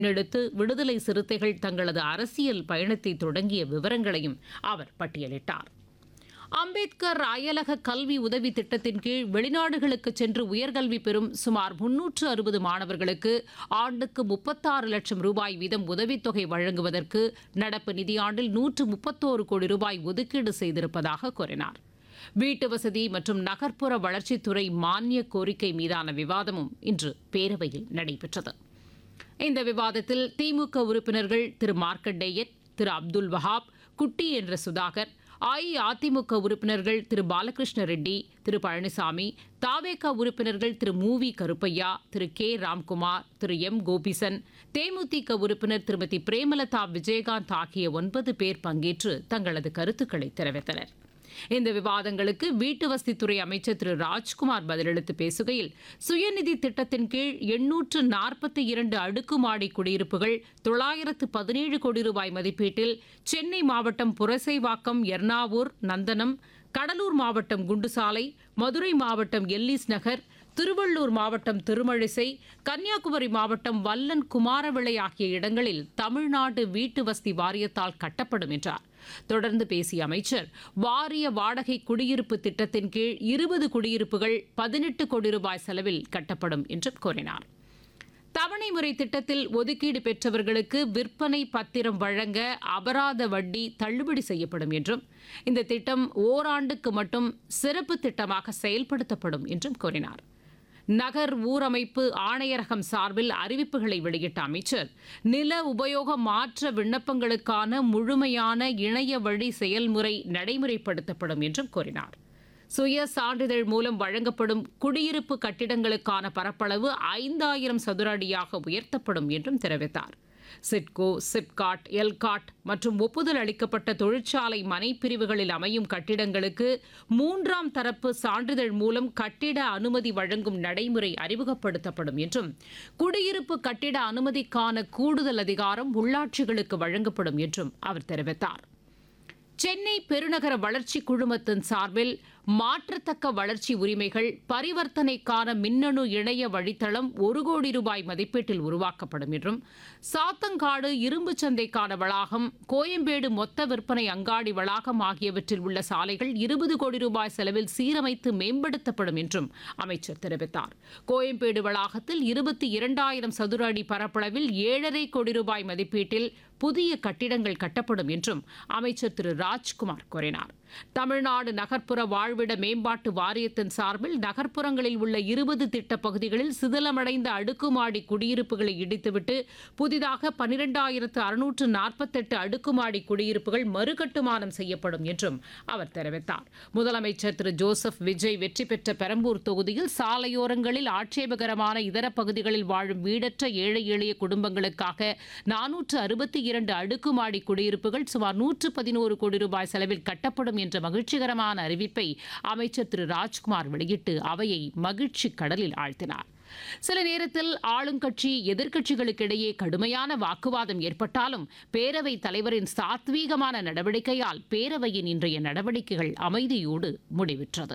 எடுத்து விடுதலை சிறுத்தைகள் தங்களது அரசியல் பயணத்தை தொடங்கிய விவரங்களையும் அவர் பட்டியலிட்டார் அம்பேத்கர் அயலக கல்வி உதவி திட்டத்தின் கீழ் வெளிநாடுகளுக்கு சென்று உயர்கல்வி பெறும் சுமார் முன்னூற்று அறுபது மாணவர்களுக்கு ஆண்டுக்கு முப்பத்தாறு லட்சம் ரூபாய் வீதம் உதவித்தொகை வழங்குவதற்கு நடப்பு நிதியாண்டில் நூற்று முப்பத்தோரு கோடி ரூபாய் ஒதுக்கீடு செய்திருப்பதாக கூறினார் வீட்டு வசதி மற்றும் நகர்ப்புற வளர்ச்சித்துறை மானிய கோரிக்கை மீதான விவாதமும் இன்று பேரவையில் நடைபெற்றது இந்த விவாதத்தில் திமுக உறுப்பினர்கள் திரு மார்க்கண்டேயன் திரு அப்துல் வஹாப் குட்டி என்ற சுதாகர் அஇஅதிமுக உறுப்பினர்கள் திரு பாலகிருஷ்ண ரெட்டி திரு பழனிசாமி தாவேக உறுப்பினர்கள் திரு மூவி கருப்பையா திரு கே ராம்குமார் திரு எம் கோபிசன் தேமுதிக உறுப்பினர் திருமதி பிரேமலதா விஜயகாந்த் ஆகிய ஒன்பது பேர் பங்கேற்று தங்களது கருத்துக்களை தெரிவித்தனர் இந்த விவாதங்களுக்கு வீட்டு வசதித்துறை அமைச்சர் திரு ராஜ்குமார் பதிலளித்து பேசுகையில் சுயநிதி திட்டத்தின் கீழ் எண்ணூற்று நாற்பத்தி இரண்டு அடுக்குமாடி குடியிருப்புகள் தொள்ளாயிரத்து பதினேழு கோடி ரூபாய் மதிப்பீட்டில் சென்னை மாவட்டம் புரசைவாக்கம் எர்ணாவூர் நந்தனம் கடலூர் மாவட்டம் குண்டுசாலை மதுரை மாவட்டம் எல்லிஸ் நகர் திருவள்ளூர் மாவட்டம் திருமழிசை கன்னியாகுமரி மாவட்டம் வல்லன் குமாரவிளை ஆகிய இடங்களில் தமிழ்நாடு வீட்டு வசதி வாரியத்தால் கட்டப்படும் என்றார் தொடர்ந்து பேசிய அமைச்சர் வாரிய வாடகை குடியிருப்பு திட்டத்தின் கீழ் இருபது குடியிருப்புகள் பதினெட்டு கோடி ரூபாய் செலவில் கட்டப்படும் என்றும் கூறினார் தவணை முறை திட்டத்தில் ஒதுக்கீடு பெற்றவர்களுக்கு விற்பனை பத்திரம் வழங்க அபராத வட்டி தள்ளுபடி செய்யப்படும் என்றும் இந்த திட்டம் ஓராண்டுக்கு மட்டும் சிறப்பு திட்டமாக செயல்படுத்தப்படும் என்றும் கூறினார் நகர் ஊரமைப்பு ஆணையரகம் சார்பில் அறிவிப்புகளை வெளியிட்ட அமைச்சர் நில உபயோக மாற்ற விண்ணப்பங்களுக்கான முழுமையான இணைய வழி செயல்முறை நடைமுறைப்படுத்தப்படும் என்றும் கூறினார் சுய சான்றிதழ் மூலம் வழங்கப்படும் குடியிருப்பு கட்டிடங்களுக்கான பரப்பளவு ஐந்தாயிரம் சதுர அடியாக உயர்த்தப்படும் என்றும் தெரிவித்தார் சிட்கோ சிப்காட் எல்காட் மற்றும் ஒப்புதல் அளிக்கப்பட்ட தொழிற்சாலை மனைப்பிரிவுகளில் அமையும் கட்டிடங்களுக்கு மூன்றாம் தரப்பு சான்றிதழ் மூலம் கட்டிட அனுமதி வழங்கும் நடைமுறை அறிமுகப்படுத்தப்படும் என்றும் குடியிருப்பு கட்டிட அனுமதிக்கான கூடுதல் அதிகாரம் உள்ளாட்சிகளுக்கு வழங்கப்படும் என்றும் அவர் தெரிவித்தார் சென்னை பெருநகர வளர்ச்சி குழுமத்தின் சார்பில் மாற்றத்தக்க வளர்ச்சி உரிமைகள் பரிவர்த்தனைக்கான மின்னணு இணைய வழித்தளம் ஒரு கோடி ரூபாய் மதிப்பீட்டில் உருவாக்கப்படும் என்றும் சாத்தங்காடு இரும்பு சந்தைக்கான வளாகம் கோயம்பேடு மொத்த விற்பனை அங்காடி வளாகம் ஆகியவற்றில் உள்ள சாலைகள் இருபது கோடி ரூபாய் செலவில் சீரமைத்து மேம்படுத்தப்படும் என்றும் அமைச்சர் தெரிவித்தார் கோயம்பேடு வளாகத்தில் இருபத்தி இரண்டாயிரம் சதுர அடி பரப்பளவில் ஏழரை கோடி ரூபாய் மதிப்பீட்டில் புதிய கட்டிடங்கள் கட்டப்படும் என்றும் அமைச்சர் திரு ராஜ்குமார் கூறினார் தமிழ்நாடு நகர்ப்புற வாழ்விட மேம்பாட்டு வாரியத்தின் சார்பில் நகர்ப்புறங்களில் உள்ள இருபது திட்ட பகுதிகளில் சிதிலமடைந்த அடுக்குமாடி குடியிருப்புகளை இடித்துவிட்டு புதிதாக பனிரெண்டாயிரத்து அறுநூற்று நாற்பத்தெட்டு அடுக்குமாடி குடியிருப்புகள் மறுகட்டுமானம் செய்யப்படும் என்றும் அவர் தெரிவித்தார் முதலமைச்சர் திரு ஜோசப் விஜய் வெற்றி பெற்ற பெரம்பூர் தொகுதியில் சாலையோரங்களில் ஆட்சேபகரமான இதர பகுதிகளில் வாழும் வீடற்ற ஏழை எளிய குடும்பங்களுக்காக நானூற்று அறுபத்தி இரண்டு அடுக்குமாடி குடியிருப்புகள் சுமார் நூற்று பதினோரு கோடி ரூபாய் செலவில் கட்டப்படும் என்ற மகிழ்ச்சிகரமான அறிவிப்பை அமைச்சர் திரு ராஜ்குமார் வெளியிட்டு அவையை மகிழ்ச்சி கடலில் ஆழ்த்தினார் சில நேரத்தில் ஆளுங்கட்சி எதிர்க்கட்சிகளுக்கு இடையே கடுமையான வாக்குவாதம் ஏற்பட்டாலும் பேரவைத் தலைவரின் சாத்வீகமான நடவடிக்கையால் பேரவையின் இன்றைய நடவடிக்கைகள் அமைதியோடு முடிவுற்றது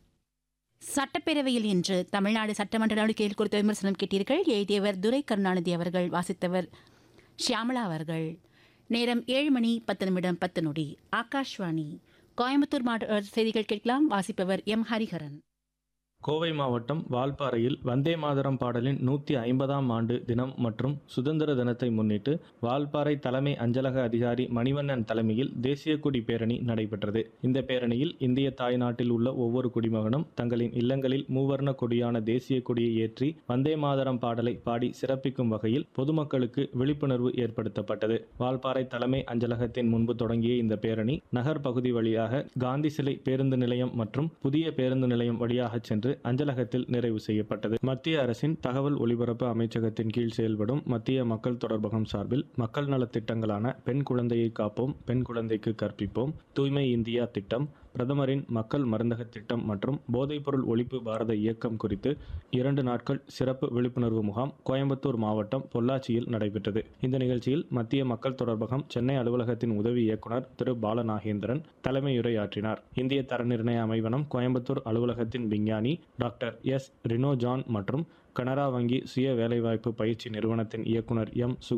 சட்டப்பேரவையில் இன்று தமிழ்நாடு சட்டமன்ற நடவடிக்கைகள் குறித்த விமர்சனம் கேட்டீர்கள் எழுதியவர் துரை கருணாநிதி அவர்கள் வாசித்தவர் ஷியாமளா அவர்கள் நேரம் ஏழு மணி பத்து நிமிடம் பத்து நொடி ஆகாஷ்வாணி கோயம்புத்தூர் மாவட்ட செய்திகள் கேட்கலாம் வாசிப்பவர் எம் ஹரிஹரன் கோவை மாவட்டம் வால்பாறையில் வந்தே மாதரம் பாடலின் நூற்றி ஐம்பதாம் ஆண்டு தினம் மற்றும் சுதந்திர தினத்தை முன்னிட்டு வால்பாறை தலைமை அஞ்சலக அதிகாரி மணிவண்ணன் தலைமையில் தேசிய கொடி பேரணி நடைபெற்றது இந்த பேரணியில் இந்திய தாய்நாட்டில் உள்ள ஒவ்வொரு குடிமகனும் தங்களின் இல்லங்களில் மூவர்ண கொடியான தேசிய கொடியை ஏற்றி வந்தே மாதரம் பாடலை பாடி சிறப்பிக்கும் வகையில் பொதுமக்களுக்கு விழிப்புணர்வு ஏற்படுத்தப்பட்டது வால்பாறை தலைமை அஞ்சலகத்தின் முன்பு தொடங்கிய இந்த பேரணி நகர் பகுதி வழியாக காந்தி சிலை பேருந்து நிலையம் மற்றும் புதிய பேருந்து நிலையம் வழியாக சென்று அஞ்சலகத்தில் நிறைவு செய்யப்பட்டது மத்திய அரசின் தகவல் ஒலிபரப்பு அமைச்சகத்தின் கீழ் செயல்படும் மத்திய மக்கள் தொடர்பகம் சார்பில் மக்கள் நலத் திட்டங்களான பெண் குழந்தையை காப்போம் பெண் குழந்தைக்கு கற்பிப்போம் தூய்மை இந்தியா திட்டம் பிரதமரின் மக்கள் மருந்தக திட்டம் மற்றும் போதைப்பொருள் ஒழிப்பு பாரத இயக்கம் குறித்து இரண்டு நாட்கள் சிறப்பு விழிப்புணர்வு முகாம் கோயம்புத்தூர் மாவட்டம் பொள்ளாச்சியில் நடைபெற்றது இந்த நிகழ்ச்சியில் மத்திய மக்கள் தொடர்பகம் சென்னை அலுவலகத்தின் உதவி இயக்குனர் திரு பாலநாகேந்திரன் தலைமையுரையாற்றினார் இந்திய தர நிர்ணய அமைவனம் கோயம்புத்தூர் அலுவலகத்தின் விஞ்ஞானி டாக்டர் எஸ் ரினோ ஜான் மற்றும் கனரா வங்கி சுய வேலைவாய்ப்பு பயிற்சி நிறுவனத்தின் இயக்குனர் எம்